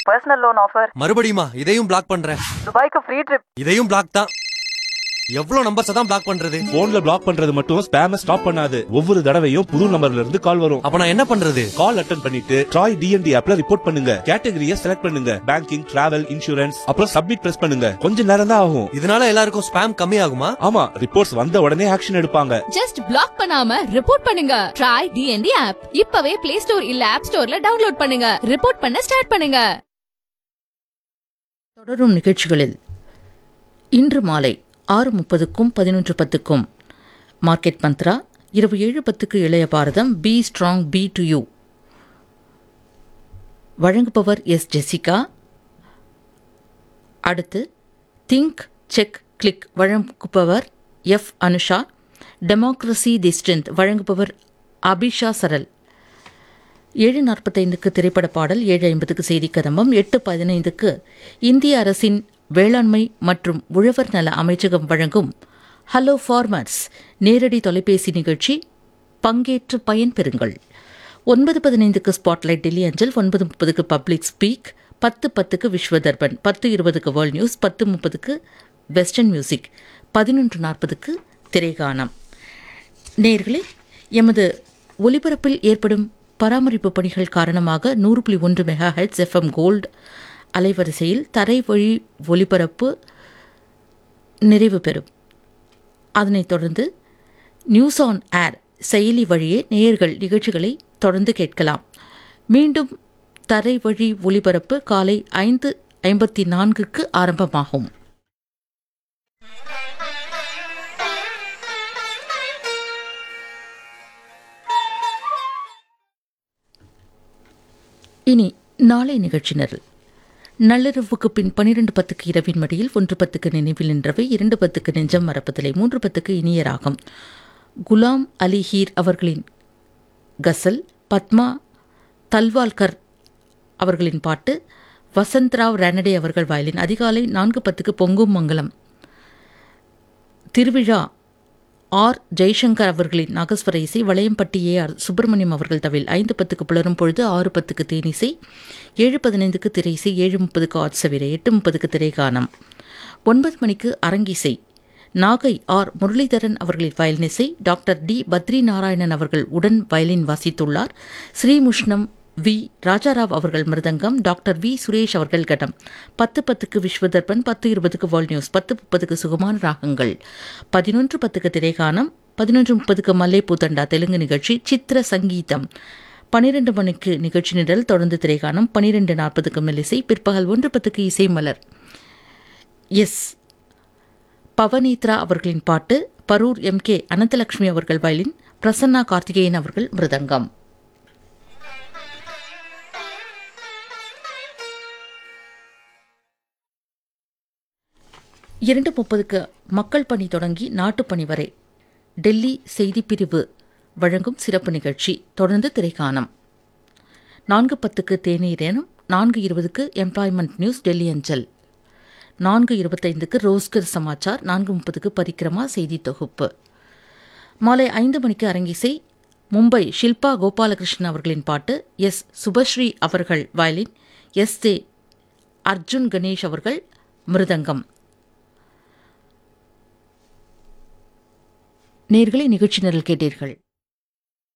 personal loan offer மறுபடியுமா இதையும் black பண்றேன் துபாய்க்கு ஃப்ரீ ட்ரிப் இதையும் பிளாக் தான் எவ்வளவு நம்பர்ஸ் தான் பிளாக் பண்றது போன்ல பிளாக் பண்றது மட்டும் ஸ்பேம ஸ்டாப் பண்ணாது ஒவ்வொரு தடவையும் புது நம்பர்ல இருந்து கால் வரும் அப்ப நான் என்ன பண்றது கால் அட்டன் பண்ணிட்டு ட்ராய் டிஎன்டி ஆப்ல ரிப்போர்ட் பண்ணுங்க கேட்டகரியை செலக்ட் பண்ணுங்க பேங்கிங் டிராவல் இன்சூரன்ஸ் அப்புறம் சப்மிட் பிரஸ் பண்ணுங்க கொஞ்ச நேரம் தான் ஆகும் இதனால எல்லாருக்கும் ஸ்பேம் கம்மி ஆகுமா ஆமா ரிப்போர்ட்ஸ் வந்த உடனே ஆக்ஷன் எடுப்பாங்க ஜஸ்ட் பிளாக் பண்ணாம ரிப்போர்ட் பண்ணுங்க ட்ரை டிஎன்டி ஆப் இப்பவே பிளே ஸ்டோர் இல்ல ஆப் ஸ்டோர்ல டவுன்லோட் பண்ணுங்க ரிப்போர்ட் பண்ண ஸ்டார்ட் பண்ணுங்க தொடரும் நிகழ்ச்சிகளில் இன்று மாலை ஆறு முப்பதுக்கும் பதினொன்று பத்துக்கும் மார்க்கெட் மந்த்ரா இரவு ஏழு பத்துக்கு இளைய பாரதம் be strong be to you வழங்குபவர் எஸ் ஜெசிகா அடுத்து திங்க் செக் கிளிக் வழங்குபவர் F Anusha democracy the strength வழங்குபவர் அபிஷா சரல் ஏழு நாற்பத்தைந்துக்கு திரைப்பட பாடல் ஏழு ஐம்பதுக்கு செய்தி கதம்பம் எட்டு பதினைந்துக்கு இந்திய அரசின் வேளாண்மை மற்றும் உழவர் நல அமைச்சகம் வழங்கும் ஹலோ ஃபார்மர்ஸ் நேரடி தொலைபேசி நிகழ்ச்சி பங்கேற்று பயன்பெறுங்கள் ஒன்பது பதினைந்துக்கு ஸ்பாட்லைட் டெல்லி அஞ்சல் ஒன்பது முப்பதுக்கு பப்ளிக் ஸ்பீக் பத்து பத்துக்கு விஸ்வதர்பன் பத்து இருபதுக்கு வேர்ல்ட் நியூஸ் பத்து முப்பதுக்கு வெஸ்டர்ன் மியூசிக் பதினொன்று நாற்பதுக்கு திரைகானம் நேர்களே எமது ஒலிபரப்பில் ஏற்படும் பராமரிப்பு பணிகள் காரணமாக நூறு புள்ளி ஒன்று மெகா ஹெட்ஸ் எஃப்எம் கோல்டு அலைவரிசையில் தரை வழி ஒலிபரப்பு நிறைவு பெறும் அதனைத் தொடர்ந்து நியூஸ் ஆன் ஏர் செயலி வழியே நேயர்கள் நிகழ்ச்சிகளை தொடர்ந்து கேட்கலாம் மீண்டும் தரை வழி ஒலிபரப்பு காலை ஐந்து ஐம்பத்தி நான்குக்கு ஆரம்பமாகும் இனி நாளை நிகழ்ச்சி நிரல் நள்ளிரவுக்கு பின் பனிரெண்டு பத்துக்கு இரவின் மடியில் ஒன்று பத்துக்கு நினைவில் நின்றவை இரண்டு பத்துக்கு நெஞ்சம் மறப்பதில்லை மூன்று பத்துக்கு இனிய ராகம் குலாம் அலி ஹீர் அவர்களின் கசல் பத்மா தல்வால்கர் அவர்களின் பாட்டு வசந்த்ராவ் ரானடே அவர்கள் வயலின் அதிகாலை நான்கு பத்துக்கு பொங்கும் மங்கலம் திருவிழா ஆர் ஜெய்சங்கர் அவர்களின் நாகஸ்வர இசை வளையம்பட்டி ஏ ஆர் சுப்பிரமணியம் அவர்கள் தவில் ஐந்து பத்துக்கு புலரும் பொழுது ஆறு பத்துக்கு தேனிசை ஏழு பதினைந்துக்கு திரை இசை ஏழு முப்பதுக்கு ஆட்சவிரை எட்டு முப்பதுக்கு திரைகானம் ஒன்பது மணிக்கு அரங்கிசை நாகை ஆர் முரளிதரன் அவர்களின் வயலின் இசை டாக்டர் டி பத்ரி நாராயணன் அவர்கள் உடன் வயலின் வாசித்துள்ளார் ஸ்ரீமுஷ்ணம் வி ராஜாராவ் அவர்கள் மிருதங்கம் டாக்டர் வி சுரேஷ் அவர்கள் கடம் பத்து பத்துக்கு விஸ்வதர்பன் பத்து இருபதுக்கு வேர்ல்ட் நியூஸ் பத்து முப்பதுக்கு சுகமான ராகங்கள் பதினொன்று பத்துக்கு திரைகானம் பதினொன்று முப்பதுக்கு மல்லேப்பூ தண்டா தெலுங்கு நிகழ்ச்சி சித்திர சங்கீதம் பனிரெண்டு மணிக்கு நிகழ்ச்சி நிரல் தொடர்ந்து திரைகானம் பனிரெண்டு நாற்பதுக்கு மெல்லிசை பிற்பகல் ஒன்று பத்துக்கு இசை மலர் எஸ் பவனீத்ரா அவர்களின் பாட்டு பரூர் எம் கே அனந்தலட்சுமி அவர்கள் வயலின் பிரசன்னா கார்த்திகேயன் அவர்கள் மிருதங்கம் இரண்டு முப்பதுக்கு மக்கள் பணி தொடங்கி நாட்டுப்பணி வரை டெல்லி செய்திப்பிரிவு வழங்கும் சிறப்பு நிகழ்ச்சி தொடர்ந்து திரைக்காணம் நான்கு பத்துக்கு தேநீரேனும் நான்கு இருபதுக்கு எம்ப்ளாய்மெண்ட் நியூஸ் டெல்லி அஞ்சல் நான்கு இருபத்தைந்துக்கு ரோஸ்கர் சமாச்சார் நான்கு முப்பதுக்கு பரிக்கிரமா செய்தி தொகுப்பு மாலை ஐந்து மணிக்கு அரங்கிசை மும்பை ஷில்பா கோபாலகிருஷ்ணன் அவர்களின் பாட்டு எஸ் சுபஸ்ரீ அவர்கள் violin S A Arjun Ganesh அவர்கள் மிருதங்கம் நேர்களை நிகழ்ச்சி நிரல் கேட்டீர்கள்